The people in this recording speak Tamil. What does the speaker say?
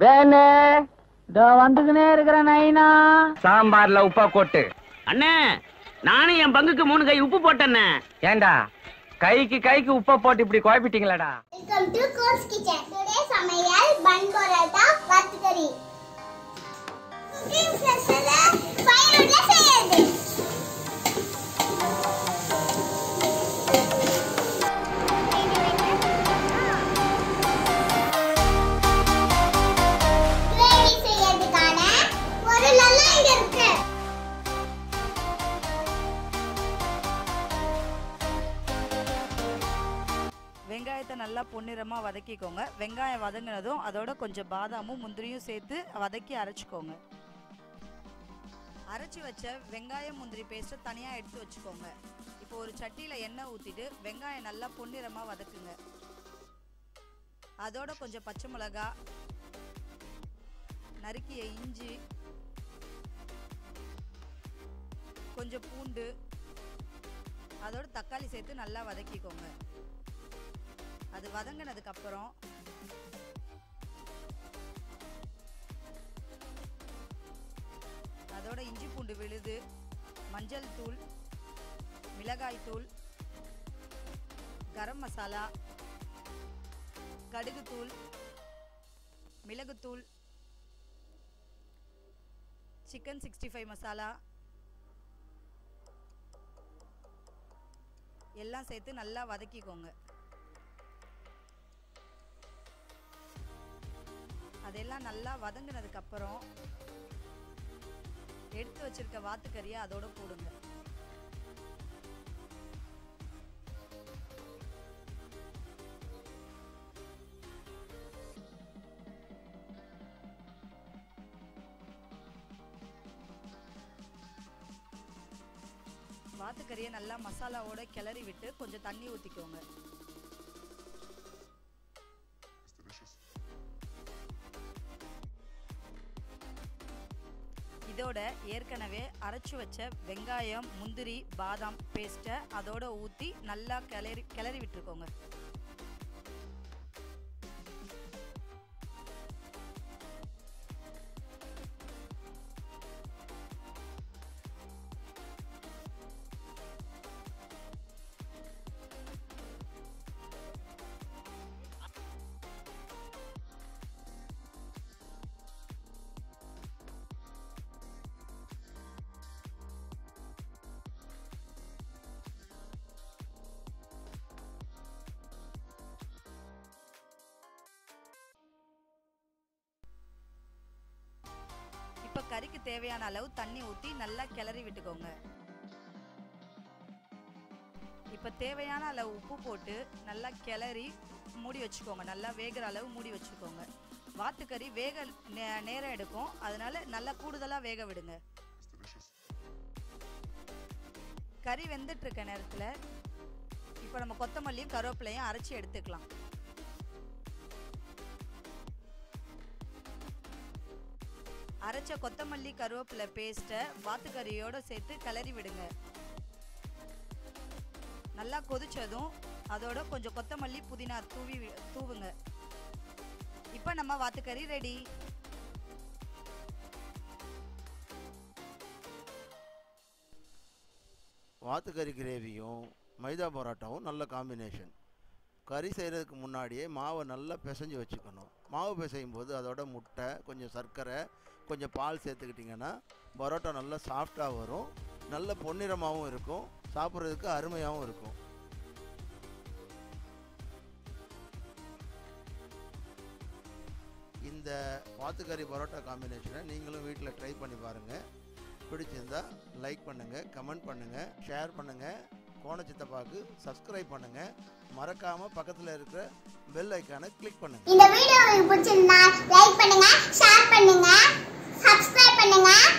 வேணு இதோ வந்துக்கினே இருக்கிற நைனா சாம்பார்ல உப்பா கொட்டு அண்ணே நானும் என் பங்குக்கு மூணு கை உப்பு போட்டேண்ணே ஏண்டா கைக்கு கைக்கு உப்பை போட்டு இப்படி குழப்பிட்டீங்களாடா welcome to course kitchen today சமையல் பன் பரோட்டா வறுத்துக்கறி குக்கிங் செஷன்ல ஃபயர்ல செய்யுது கிரேவி செய்யறதுக்கான பொருளெல்லாம் இங்க இருக்கு வெங்காயத்தை நல்லா பொன்னிறமாக வதக்கிக்கோங்க வெங்காயம் வதங்கினதும் அதோட கொஞ்சம் பாதாமும் முந்திரியும் சேர்த்து வதக்கி அரைச்சிக்கோங்க அரைச்சி வச்ச வெங்காயம் முந்திரி பேஸ்ட்டை தனியாக எடுத்து வச்சுக்கோங்க இப்போ ஒரு சட்டியில் எண்ணெய் ஊற்றிட்டு வெங்காயம் நல்லா பொன்னிறமாக வதக்குங்க அதோட கொஞ்சம் பச்சை மிளகா நறுக்கிய இஞ்சி கொஞ்சம் பூண்டு அதோட தக்காளி சேர்த்து நல்லா வதக்கிக்கோங்க அது வதங்கினதுக்கு அப்புறம் அதோட இஞ்சி பூண்டு விழுது மஞ்சள் தூள் மிளகாய் தூள் கரம் மசாலா கடுகு தூள் மிளகுத்தூள் சிக்கன் சிக்ஸ்டி ஃபைவ் மசாலா எல்லாம் சேர்த்து நல்லா வதக்கிக்கோங்க அதெல்லாம் நல்லா வதங்கினதுக்கு அப்புறம் எடுத்து வச்சிருக்க வாத்துக்கறியை அதோட போடுங்க வாத்துக்கறியை நல்லா மசாலாவோட கிளறி விட்டு கொஞ்சம் தண்ணி ஊற்றிக்கோங்க இதோட ஏற்கனவே அரைச்சு வச்ச வெங்காயம் முந்திரி பாதாம் பேஸ்ட்டை அதோட ஊற்றி நல்லா கிளறி கிளறி விட்டுருக்கோங்க இப்போ கறிக்கு தேவையான அளவு தண்ணி ஊற்றி நல்லா கிளறி விட்டுக்கோங்க இப்போ தேவையான அளவு உப்பு போட்டு நல்லா கிளறி மூடி வச்சுக்கோங்க நல்லா வேகிற அளவு மூடி வச்சுக்கோங்க வாத்துக்கறி வேக நே- நேரம் எடுக்கும் அதனால நல்லா கூடுதலாக வேக விடுங்க கறி வெந்துட்டு இருக்க நேரத்தில் இப்போ நம்ம கொத்தமல்லியும் கருவேப்பிலையும் அரைச்சி எடுத்துக்கலாம் அரைச்ச கொத்தமல்லி கருவேப்பிலை பேஸ்ட்டை வாத்துக்கறியோட சேர்த்து கிளறி விடுங்க நல்லா கொதிச்சதும் அதோட கொஞ்சம் கொத்தமல்லி புதினா தூவி வி- தூவுங்க இப்போ நம்ம வாத்துக்கறி ரெடி வாத்துக்கறி கிரேவியும் மைதா பரோட்டாவும் நல்ல காம்பினேஷன் கறி செய்கிறதுக்கு முன்னாடியே மாவை நல்லா பிசைஞ்சு வச்சுக்கணும் மாவு பிசையும் போது அதோட முட்டை கொஞ்சம் சர்க்கரை கொஞ்சம் பால் சேர்த்துக்கிட்டிங்கன்னா பரோட்டா நல்லா சாஃப்டாக வரும் நல்ல பொன்னிறமாகவும் இருக்கும் சாப்பிட்றதுக்கு அருமையாகவும் இருக்கும் இந்த வாத்துக்கறி பரோட்டா காம்பினேஷனை நீங்களும் வீட்டில் ட்ரை பண்ணி பாருங்கள் பிடிச்சிருந்தா லைக் பண்ணுங்கள் கமெண்ட் பண்ணுங்கள் ஷேர் பண்ணுங்கள் கோணச்சித்தப்பாக்கு சப்ஸ்கிரைப் பண்ணுங்கள் மறக்காமல் பக்கத்தில் இருக்கிற பெல் ஐக்கானை கிளிக் பண்ணுங்கள் இந்த வீடியோ உங்களுக்கு பிடிச்சிருந்தா லைக் பண்ணுங்க ஷேர் பண்ணுங்க சப்ஸ்கிரைப் பண்ணுங்க